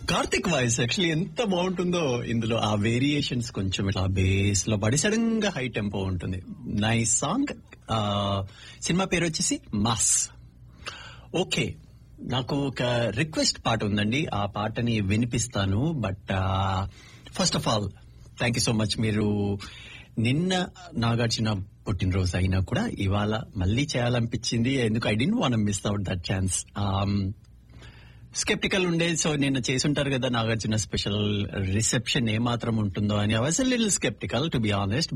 Karthik voice actually ఎంత బాగుంటుందో ఇందులో ఆ వేరియేషన్స్ కొంచెం ఇట్లా బేస్ లో పడి సడన్ గా హై టెంపో ఉంటుంది నైస్ సాంగ్ సినిమా పేరు వచ్చేసి మాస్ ఓకే నాకు ఒక రిక్వెస్ట్ పాట ఉందండి ఆ పాటని వినిపిస్తాను but first of all thank you so much మీరు నిన్న నాగార్జున పుట్టినరోజు అయినా కూడా ఇవాళ మళ్ళీ చేయాలనిపించింది ఎందుకు I didn't want miss out that chance skeptical ఉండే సో నిన్న చేసుంటారు కదా నాగార్జున స్పెషల్ రిసెప్షన్ ఏ మాత్రం ఉంటుందో అని I was little skeptical to be honest